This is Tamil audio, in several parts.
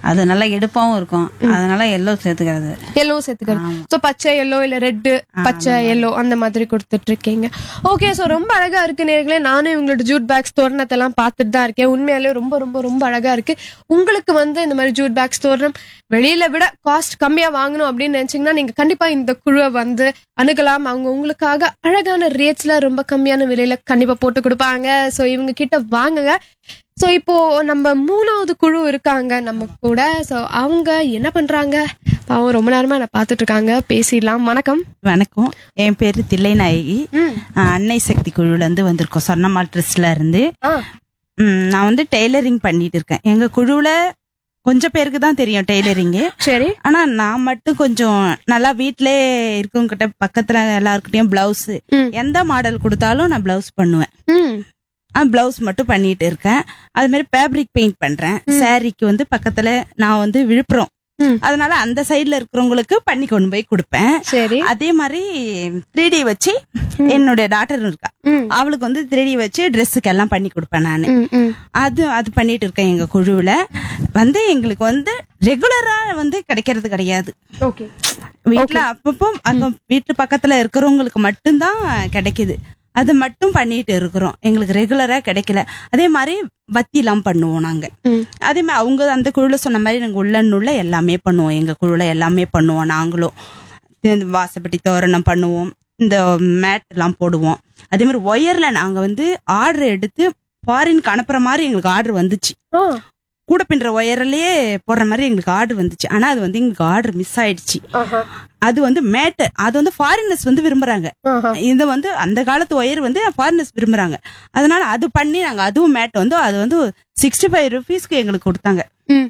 அது நல்லா எடுப்பாவும் இருக்கும் அதனால எல்லோ சேர்த்துக்கிறது எல்லோ சேர்த்துக்கிறது ஸோ பச்சை எல்லோ இல்ல ரெட்டு பச்சை எல்லோ அந்த மாதிரி கொடுத்துட்டு இருக்கீங்க ஓகே ஸோ ரொம்ப அழகா இருக்கு நேர்களே நானும் இவங்களோட ஜூட் பேக்ஸ் தோரணத்தை எல்லாம் பார்த்துட்டு தான் இருக்கேன் உண்மையாலே ரொம்ப ரொம்ப ரொம்ப அழகா இருக்கு உங்களுக்கு வந்து இந்த மாதிரி ஜூட் பேக்ஸ் தோரணம் வெளியில விட காஸ்ட் கம்மியா வாங்கணும் அப்படின்னு நினைச்சீங்கன்னா நீங்க கண்டிப்பா இந்த குழுவை வந்து அணுகலாம் அவங்க உங்களுக்காக அழகான ரேட்ஸ்ல ரொம்ப கம்மியான விலையில கண்டிப்பா போட்டு கொடுப்பாங்க ஸோ இவங்க கிட்ட வாங்குங்க ஸோ இப்போ நம்ம மூணாவது குழு இருக்காங்க நம்ம கூட ஸோ அவங்க என்ன பண்றாங்க பாவம் ரொம்ப நேரமா நான் பார்த்துட்டு இருக்காங்க பேசிடலாம் வணக்கம் வணக்கம் என் பேரு தில்லைநாயகி ம். ஆஹ் அன்னை சக்தி குழுல இருந்து வந்திருக்கோம் சொன்னமால் ட்ரெஸ்ல இருந்து ஆ, ம், நான் வந்து டெய்லரிங் பண்ணிட்டு இருக்கேன் எங்க குழுவுல கொஞ்சம் பேருக்கு தான் தெரியும் டெய்லரிங் சரி ஆனா நான் மட்டும் கொஞ்சம் நல்லா வீட்டிலே இருக்கவங்க கிட்ட பக்கத்துல எல்லாருக்கிட்டையும் பிளவுஸ் ம். எந்த மாடல் கொடுத்தாலும் நான் பிளவுஸ் பண்ணுவேன் ம் பிளவுஸ் மட்டும் பண்ணிட்டு இருக்கேன் அது மாதிரி ஃபேப்ரிக் பெயிண்ட் பண்றேன் சாரிக்கு வந்து பக்கத்துல நான் வந்து விழுப்புரம் ம். அதனால அந்த சைடுல இருக்கிறவங்களுக்கு பண்ணி கொண்டு போய் கொடுப்பேன் சரி அதே மாதிரி த்ரீ டி வச்சு என்னுடைய டாட்டர் இருக்கா ம். அவளுக்கு வந்து த்ரீ டி வச்சு ட்ரெஸ்ஸுக்கு எல்லாம் பண்ணி கொடுப்பேன் நான் ம் ம் அது அது பண்ணிட்டு இருக்கேன் எங்க குழுவுல வந்து எங்களுக்கு வந்து ரெகுலரா வந்து கிடைக்கிறது கிடையாது ஓகே வீட்டுல அப்பப்போ அங்க வீட்டு பக்கத்துல இருக்கிறவங்களுக்கு மட்டும்தான் கிடைக்குது அது மட்டும் பண்ணிட்டு இருக்கிறோம் எங்களுக்கு ரெகுலரா கிடைக்கல அதே மாதிரி வத்தி எல்லாம் பண்ணுவோம் நாங்க ம். அதே மாதிரி அவங்க அந்த குழுல சொன்ன மாதிரி நாங்க உள்ளன்னுள்ள எல்லாமே பண்ணுவோம் எங்க குழுல எல்லாமே பண்ணுவோம் நாங்களும் இந்த வாசப்பட்டி தோரணம் பண்ணுவோம் இந்த மேட் எல்லாம் போடுவோம் அதே மாதிரி ஒயர்ல நாங்க வந்து ஆர்டர் எடுத்து ஃபாரினுக்கு அனுப்புற மாதிரி எங்களுக்கு ஆர்டர் வந்துச்சு ஆ கூட பின்ற ஒயர்லயே போடுற மாதிரி எங்களுக்கு ஆர்டர் வந்துச்சு ஆனா அது வந்து எங்களுக்கு ஆர்டர் மிஸ் ஆயிடுச்சு ஆஹா அது வந்து மேட்டு அது வந்து ஃபாரினர்ஸ் வந்து விரும்புறாங்க ஆஹா இது வந்து அந்த காலத்து ஒயர் வந்து ஃபாரினர்ஸ் விரும்புறாங்க அதனால அது பண்ணி நாங்க அதுவும் மேட் வந்து அது வந்து சிக்ஸ்டி ஃபைவ் ருபீஸ்க்கு எங்களுக்கு கொடுத்தாங்க ம்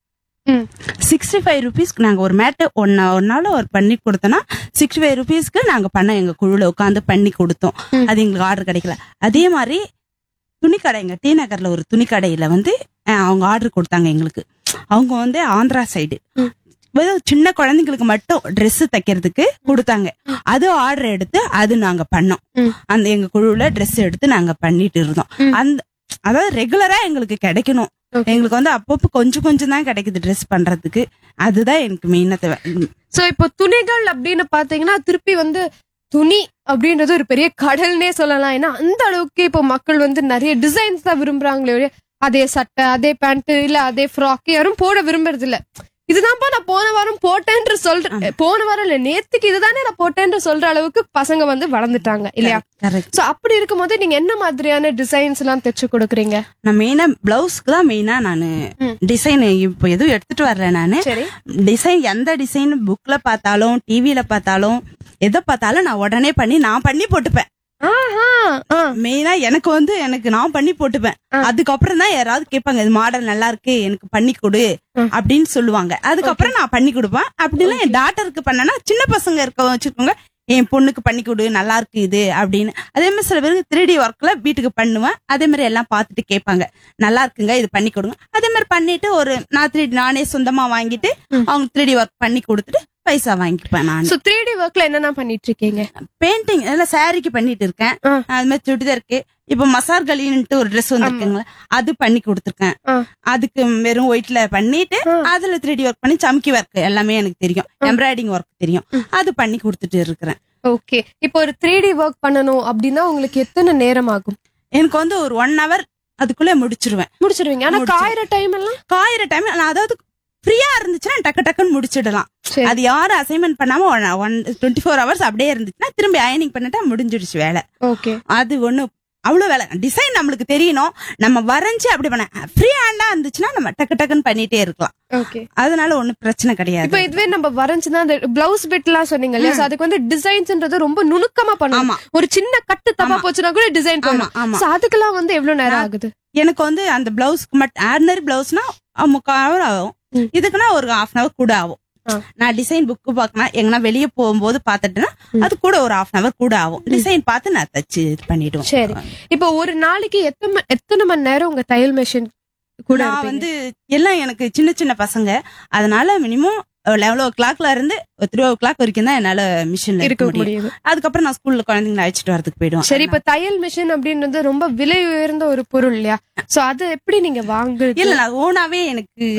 ம் சிக்ஸ்டி ஃபைவ் ருபீஸ்க்கு நாங்க ஒரு மேட்டு ஒன்னு ஒரு நாள் ஒரு பண்ணி கொடுத்தோம்னா சிக்ஸ்டி ஃபைவ் ருபீஸ்க்கு நாங்க பண்ண எங்க குழுல உட்காந்து பண்ணி கொடுத்தோம் ம். அது எங்களுக்கு ஆர்டர் கிடைக்கல அதே மாதிரி துணிக்கடைங்க டி நகர்ல ஒரு துணிக்கடையில வந்து அஹ், அவங்க ஆர்டர் கொடுத்தாங்க எங்களுக்கு அவங்க வந்து ஆந்திரா சைடு ம். சின்ன குழந்தைங்களுக்கு மட்டும் Dress தைக்கிறதுக்கு கொடுத்தாங்க அது ஆர்டர் எடுத்து அது நாங்க பண்ணோம் ம். அந்த எங்க குழுவுல Dress எடுத்து நாங்க பண்ணிட்டு இருந்தோம் ம். அந்த அதாவது ரெகுலரா எங்களுக்கு கிடைக்கணும் Okay. எங்களுக்கு வந்து அப்பப்போ கொஞ்சம் கொஞ்சம் தான் கிடைக்குது Dress பண்றதுக்கு அதுதான் எனக்கு மெயினா தேவை ம். சோ இப்போ துணிகள் அப்படின்னு பாத்தீங்கன்னா திருப்பி வந்து துணி அப்படின்றது ஒரு பெரிய கடல்னே சொல்லலாம் ஏன்னா அந்த அளவுக்கு இப்போ மக்கள் வந்து நிறைய டிசைன்ஸ் தான் விரும்புறாங்களே ஒழிய அதே சட்டை அதே பேண்ட் இல்ல அதே ஃப்ராக் யாரும் போட விரும்புறது இல்ல இதுதான்ப்பா நான் போன வாரம் போட்டேன்ற சொல்றேன் போன வாரம் இல்ல நேத்துக்கு இதுதானே நான் போட்டேன்ற சொல்ற அளவுக்கு பசங்க வந்து வளர்ந்துட்டாங்க இல்லையா கரெக்ட் சோ அப்படி இருக்கும்போது நீங்க என்ன மாதிரியான டிசைன்ஸ் எல்லாம் தைச்சு கொடுக்குறீங்க நான் மெயினா பிளவுஸ்க்கு தான் மெயினா நான் ம். டிசைன் இப்போ எதுவும் எடுத்துட்டு வரல நானு சரி டிசைன் எந்த டிசைன் புக்ல பார்த்தாலும் டிவில பார்த்தாலும் எதை பார்த்தாலும் நான் உடனே பண்ணி நான் பண்ணி போட்டுப்பேன் ஆஹா ஆ, மெயினா எனக்கு வந்து எனக்கு நான் பண்ணி போட்டுப்பேன் ஆ. அதுக்கப்புறம் தான் யாராவது கேட்பாங்க இது மாடல் நல்லா இருக்கு எனக்கு பண்ணி கொடு ஆ. அப்படின்னு சொல்லுவாங்க அதுக்கப்புறம் நான் பண்ணி கொடுப்பேன் அப்படின்னா என் டாட்டருக்கு பண்ணனா சின்ன பசங்க இருக்க வச்சுக்கோங்க என் பொண்ணுக்கு பண்ணி கொடு நல்லா இருக்கு இது அப்படின்னு அதே மாதிரி சில பேருக்கு த்ரீ டி ஒர்க்ல வீட்டுக்கு பண்ணுவேன் அதே மாதிரி எல்லாம் பார்த்துட்டு கேட்பாங்க நல்லா இருக்குங்க இது பண்ணி கொடுங்க அதே மாதிரி பண்ணிட்டு ஒரு நான் த்ரீ நானே சொந்தமா வாங்கிட்டு அவங்க த்ரீ டி ஒர்க் பண்ணி கொடுத்துட்டு பைசா வாங்கிப்பேன் நான் சோ த்ரீ டி ஒர்க்ல என்னென்ன பண்ணிட்டு இருக்கீங்க பெயிண்டிங் எல்லாம் சாரிக்கு பண்ணிட்டு இருக்கேன் ஆ. அது மாதிரி சுடிதாருக்கு இப்ப மசார் கலின்ட்டு ஒரு ட்ரெஸ் வந்திருக்குங்களா அது பண்ணி கொடுத்துருக்கேன் ஆ. அதுக்கு வெறும் ஒயிட்ல பண்ணிட்டு ஆ. அதுல த்ரீ டி ஒர்க் பண்ணி சம்கி ஒர்க் எல்லாமே எனக்கு தெரியும் எம்ப்ராய்டிங் ஒர்க் தெரியும் அது பண்ணி கொடுத்துட்டு இருக்கிறேன் ஓகே இப்போ ஒரு த்ரீ டி ஒர்க் பண்ணணும் அப்படின்னா உங்களுக்கு எத்தனை நேரம் ஆகும் எனக்கு வந்து ஒரு ஒன் ஹவர் அதுக்குள்ள முடிச்சிருவேன் முடிச்சிருவீங்க ஆனா முடிச்சிருவேன். காயிற டைம் எல்லாம் காயிற டைம் நான் அதாவது ஃப்ரீயா இருந்துச்சுன்னா டக்கு டக்குன்னு முடிச்சிடலாம் சரி. அது யாரும் அசைன்மெண்ட் பண்ணாம ஒன் டுவெண்ட்டி ஃபோர் ஹவர்ஸ் அப்படியே இருந்துச்சுன்னா திரும்பி அயனிங் பண்ணிட்டா முடிஞ்சிடுச்சு வேலை ஓகே அது ஒண்ணு அவ்வளவு வேலை டிசைன் நம்மளுக்கு தெரியணும் நம்ம வரைஞ்சு அப்படி பண்ண ஃப்ரீ ஹேண்டா இருந்துச்சுன்னா நம்ம டக்கு டக்குன்னு பண்ணிட்டே இருக்கலாம் ஓகே அதனால ஒண்ணும் பிரச்சனை கிடையாது இப்போ இதுவே நம்ம வரைஞ்சுதான் அந்த பிளவுஸ் பிட் எல்லாம் சொன்னீங்க இல்லையா so அதுக்கு வந்து டிசைன்ஸ்ன்றது ரொம்ப நுணுக்கமா பண்ணுவோம் ஆமா ஒரு சின்ன கட்டு தப்பா ஆமா. போச்சுன்னா கூட டிசைன் ஆமா பண்ணும் ஆமா So அதுக்கெல்லாம் வந்து எவ்வளவு நேரம் ஆகுது எனக்கு வந்து அந்த பிளவுஸ்க்கு மட்டும் ஆர்டினரி பிளவுஸ்னா முக்கால் ஹவர் ஆகும் ம். இதுக்குன்னா ஒரு ஹாஃப் அன் ஹவர் கூட ஆகும் ஆ. நான் டிசைன் புக்கு பார்க்கணும் எங்கன்னா வெளியே போகும்போது பார்த்துட்டேன்னா ம். அது கூட ஒரு ஹாஃப் அன் ஹவர் கூட ஆகும் டிசைன் பார்த்து நான் தச்சு இது பண்ணிடுவேன் சரி இப்போ ஒரு நாளைக்கு எத்தனை ம- எத்தனை மணி நேரம் உங்க தையல் மிஷின் கூட நான் இருப்பீங்க? வந்து எல்லாம் எனக்கு சின்ன சின்ன பசங்க அதனால மினிமம் லெவல் ஓ கிளாக்ல இருந்து த்ரீ ஓ கிளாக் வரைக்கும் தான் என்னால மிஷின்ல இருக்க இருக்க முடியும் முடியுது அதுக்கப்புறம் நான் ஸ்கூல்ல குழந்தைங்களை அழைச்சிட்டு வரதுக்கு போயிடுவேன் சரி இப்ப தையல் மிஷின் அப்படின்றது ரொம்ப விலை உயர்ந்த ஒரு பொருள் இல்லையா சோ அது எப்படி நீங்க வாங்குறது இல்ல நான் ஓனாவே எனக்கு